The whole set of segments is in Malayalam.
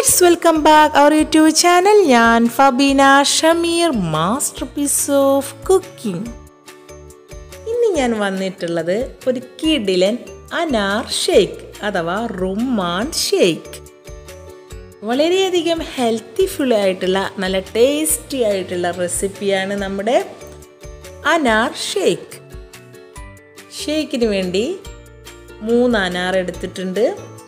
let's welcome back our YouTube channel ഞാൻ Fabeena Shameer masterpiece of cooking ഇന്ന് ഞാൻ വന്നിട്ടുള്ളത് ഒരു കിഡിലൻ അനാർ ഷേക്ക് അഥവാ റുമാൻ ഷേക്ക് വളരെയധികം ഹെൽത്തി ഫുൾ ആയിട്ടുള്ള നല്ല ടേസ്റ്റി ആയിട്ടുള്ള റെസിപ്പിയാണ് നമ്മുടെ അനാർ ഷേക്ക് ഷേക്കിന് വേണ്ടി മൂന്ന് അനാർ എടുത്തിട്ടുണ്ട്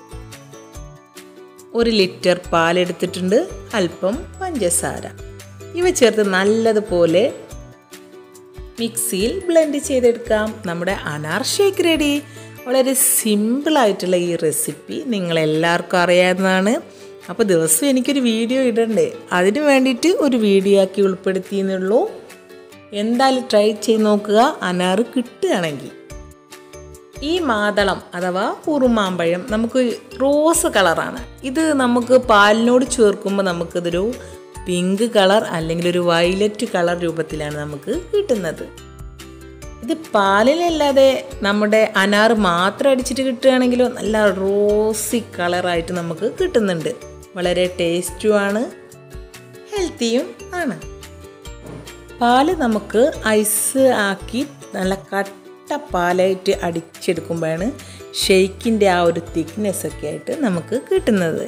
ഒരു ലിറ്റർ പാൽ എടുത്തിട്ടുണ്ട് അല്പം പഞ്ചസാര ഇവ ചേർത്ത് നല്ലതുപോലെ മിക്സിയിൽ ബ്ലെൻഡ് ചെയ്തെടുക്കാം നമ്മുടെ അനാർ ഷേക്ക് റെഡി വളരെ സിമ്പിളായിട്ടുള്ള ഈ റെസിപ്പി നിങ്ങളെല്ലാവർക്കും അറിയാവുന്നതാണ് അപ്പോൾ ദിവസം എനിക്കൊരു വീഡിയോ ഇടണ്ടേ അതിന് വേണ്ടിയിട്ട് ഒരു വീഡിയോ ആക്കി ഉൾപ്പെടുത്തിയെന്നുള്ളൂ എന്തായാലും ട്രൈ ചെയ്ത് നോക്കുക അനാർ കിട്ടുകയാണെങ്കിൽ ഈ മാതളം അഥവാ ഉറുമാമ്പഴം നമുക്ക് റോസ് കളറാണ് ഇത് നമുക്ക് പാലിനോട് ചേർക്കുമ്പോൾ നമുക്കിതൊരു പിങ്ക് കളർ അല്ലെങ്കിൽ ഒരു വയലറ്റ് കളർ രൂപത്തിലാണ് നമുക്ക് കിട്ടുന്നത് ഇത് പാലിലല്ലാതെ നമ്മുടെ അനാർ മാത്രം അടിച്ചിട്ട് കിട്ടുകയാണെങ്കിലോ നല്ല റോസി കളറായിട്ട് നമുക്ക് കിട്ടുന്നുണ്ട് വളരെ ടേസ്റ്റുമാണ് ഹെൽത്തിയും ആണ് പാല് നമുക്ക് ഐസ് ആക്കി നല്ല കട്ട പാലായിട്ട് അടിച്ചെടുക്കുമ്പോഴാണ് ഷെയ്ക്കിൻ്റെ ആ ഒരു തിക്നെസ് ഒക്കെ ആയിട്ട് നമുക്ക് കിട്ടുന്നത്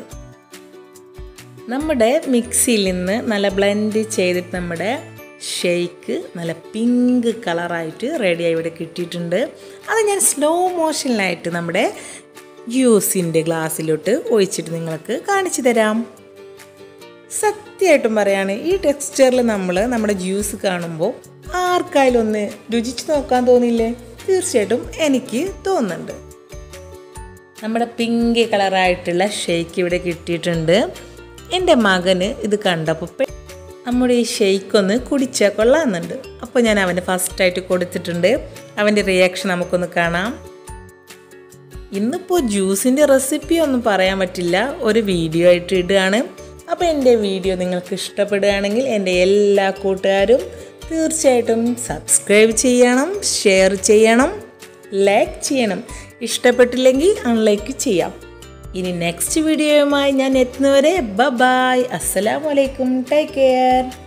നമ്മുടെ മിക്സിയിൽ നിന്ന് നല്ല ബ്ലെൻഡ് ചെയ്തിട്ട് നമ്മുടെ ഷെയ്ക്ക് നല്ല പിങ്ക് കളറായിട്ട് റെഡിയായി ഇവിടെ കിട്ടിയിട്ടുണ്ട് അത് ഞാൻ സ്ലോ മോഷനിലായിട്ട് നമ്മുടെ ജ്യൂസിൻ്റെ ഗ്ലാസ്സിലോട്ട് ഒഴിച്ചിട്ട് നിങ്ങൾക്ക് കാണിച്ചു തരാം സത്യമായിട്ടും പറയാണ് ഈ ടെക്സ്ചറിൽ നമ്മൾ നമ്മുടെ ജ്യൂസ് കാണുമ്പോൾ ആർക്കായാലും ഒന്ന് രുചിച്ച് നോക്കാൻ തോന്നില്ലേ തീർച്ചയായിട്ടും എനിക്ക് തോന്നുന്നുണ്ട് നമ്മുടെ പിങ്ക് കളറായിട്ടുള്ള ഷെയ്ക്ക് ഇവിടെ കിട്ടിയിട്ടുണ്ട് എൻ്റെ മകന് ഇത് കണ്ടപ്പോൾ നമ്മുടെ ഈ ഷെയ്ക്ക് ഒന്ന് കുടിച്ചാൽ കൊള്ളാമെന്നുണ്ട് അപ്പോൾ ഞാൻ അവന് ഫസ്റ്റായിട്ട് കൊടുത്തിട്ടുണ്ട് അവൻ്റെ റിയാക്ഷൻ നമുക്കൊന്ന് കാണാം ഇന്നിപ്പോൾ ജ്യൂസിൻ്റെ റെസിപ്പി ഒന്നും പറയാൻ പറ്റില്ല ഒരു വീഡിയോ ആയിട്ട് ഇടുകയാണ് അപ്പോൾ എൻ്റെ വീഡിയോ നിങ്ങൾക്ക് ഇഷ്ടപ്പെടുകയാണെങ്കിൽ എൻ്റെ എല്ലാ കൂട്ടുകാരും തീർച്ചയായിട്ടും സബ്സ്ക്രൈബ് ചെയ്യണം ഷെയർ ചെയ്യണം ലൈക്ക് ചെയ്യണം ഇഷ്ടപ്പെട്ടില്ലെങ്കിൽ അൺലൈക്ക് ചെയ്യാം ഇനി നെക്സ്റ്റ് വീഡിയോയുമായി ഞാൻ എത്തുന്നവരെ ബ ബായ് അസ്സലാമലൈക്കും ടേക്ക് കെയർ